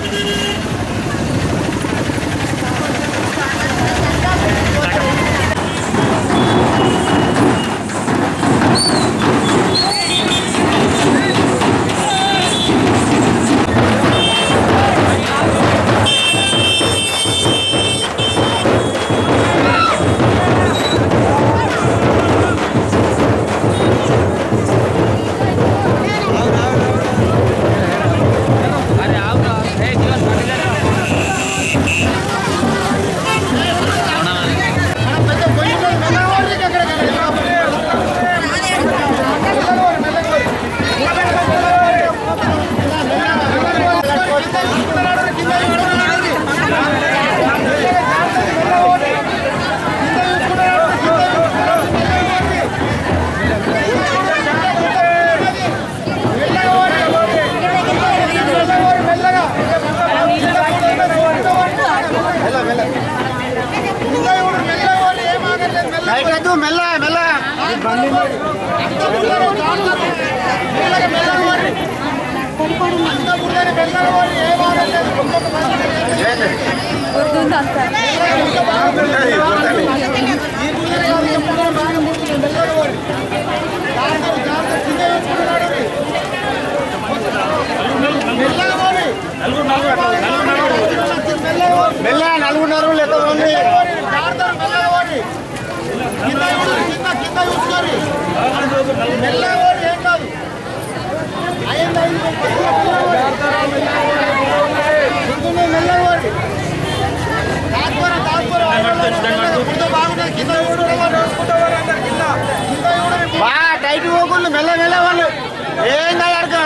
night మెల్ల మెల్ల మెల్ల నలుగురు లెక్క ఉంది బా టైట్ పోకుండా మెల్ల మెల్ల వాళ్ళు ఏం కాదు అడగ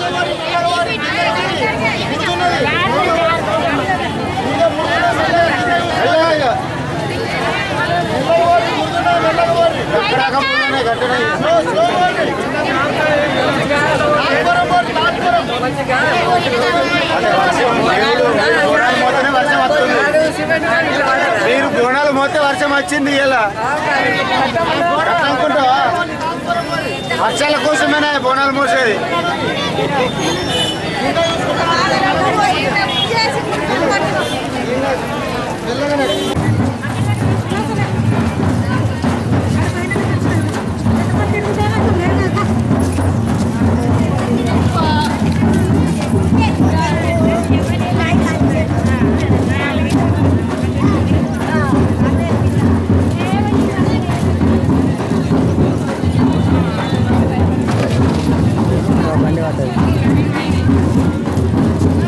మీరు బోనాలు మోతే వర్షం వచ్చింది ఇలా అనుకుంటావా వర్షాల కోసమేనా బోనాలు మోసేది బండి పడ్డది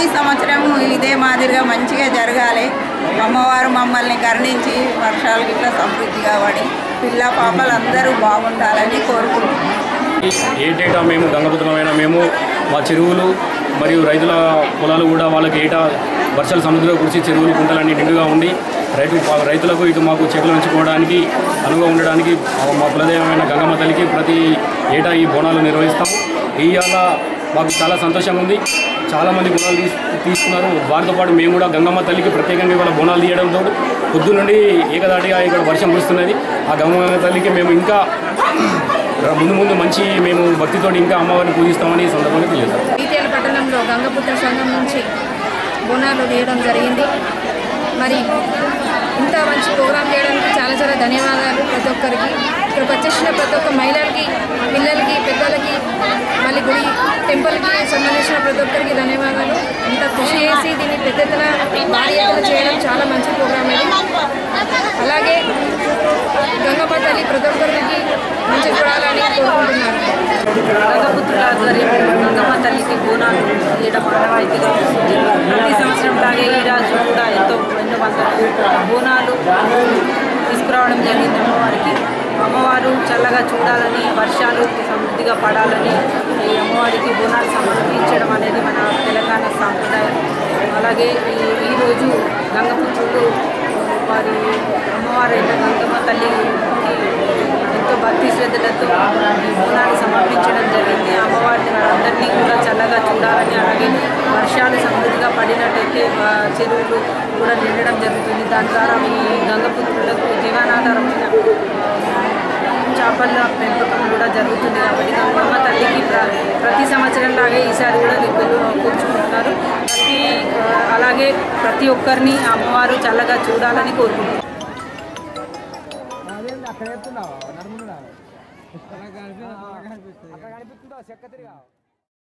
సంవత్సరం ఇదే మాదిరిగా మంచిగా జరగాలి అమ్మవారు మమ్మల్ని కరుణించి వర్షాలు గిట్లా సమృద్ధిగా పడి పిల్ల పాపలు అందరూ బాగుండాలని కోరుకుంటున్నాం ఏటేటా మేము గంగపుత్రమైన మేము మా చెరువులు మరియు రైతుల పొలాలు కూడా వాళ్ళకి ఏటా వర్షాలు సముద్రంలో కురిసి చెరువులు కుంటలన్నీ నిండుగా ఉండి రైతు రైతులకు ఇటు మాకు చెకులు ఉంచుకోవడానికి అనువుగా ఉండడానికి మా- మా కులదైవమైన గంగమ్మ తల్లికి ప్రతి ఏటా ఈ బోనాలు నిర్వహిస్తాం ఇవాళ మాకు చాలా సంతోషంగా ఉంది చాలామంది బోనాలు తీసు తీసుకున్నారు వారితో పాటు మేము కూడా గంగమ్మ తల్లికి ప్రత్యేకంగా ఇవాళ బోనాలు తీయడంతో పొద్దు నుండి ఏకదాటిగా ఇక్కడ వర్షం కురుస్తున్నది ఆ గంగమ్మ తల్లికి మేము ఇంకా ముందు ముందు మంచి మేము భక్తితో ఇంకా అమ్మవారిని పూజిస్తామని ఈ సందర్భంగా తెలియజేస్తాం ఈతేల పట్టణంలో గంగపుత్ర సంఘం నుంచి బోనాలు వేయడం జరిగింది మరి ఇంత మంచి ప్రోగ్రాం చేయడానికి చాలా చాలా ధన్యవాదాలు ప్రతి ఒక్కరికి ఇక్కడికి వచ్చేసిన ప్రతి ఒక్క మహిళలకి పిల్లలకి పెద్దలకి మళ్ళీ గుడి టెంపుల్కి సంబంధించిన ప్రతి ఒక్కరికి ధన్యవాదాలు ఇంత కృషి చేసి దీన్ని పెద్ద ఎత్తున భారీ ఎత్తున చేయడం చాలా మంచి ప్రోగ్రాం ఇది అలాగే గంగమ్మ తల్లి ప్రతి ఒక్కరికి మంచి చూడాలని కోరుకుంటున్నాను గంగపుత్రుల ఆధ్వర్యంలో గంగమ్మ తల్లికి బోనాలు తీయడం ఆనవాయితీగా వస్తుంది ప్రతి సంవత్సరం లాగే ఈ రాజు కూడా ఎంతో ఎన్నో వందల బోనాలు తీసుకురావడం జరిగింది అమ్మవారికి అమ్మవారు చల్లగా చూడాలని వర్షాలు సమృద్ధిగా పడాలని ఈ అమ్మవారికి బోనాలు సమర్పించడం అనేది మన తెలంగాణ సాంప్రదాయం అలాగే ఈ ఈరోజు గంగపుత్రులు వారి అమ్మవారైన గంగమ్మ తల్లికి ఎంతో భక్తి శ్రద్ధలతో ఈ బోనాలు సమర్పించడం జరిగింది అమ్మవారిని వారందరినీ కూడా చల్లగా చూడాలని అలాగే వర్షాలు సమృద్ధిగా పడినట్టయితే ఆ, చెరువులు కూడా నిండడం జరుగుతుంది దాని ద్వారా ఈ గంగపుత్రులకు జీవనాధారమైన ఆ, చేపల పెంపకం కూడా జరుగుతుంది కాబట్టి గంగమ్మ తల్లికి ప్ర- ప్రతి సంవత్సరం లాగే ఈసారి కూడా దిక్కులు కూర్చుకుంటున్నారు ప్రతి ఆ, అలాగే ప్రతి ఒక్కరిని ఆ అమ్మవారు చల్లగా చూడాలని కోరుకుంటున్నారు అక్కడ చెప్తున్నావా నడుమున్నావా అక్కడ కనిపిస్తుందా చెక్క తిరిగా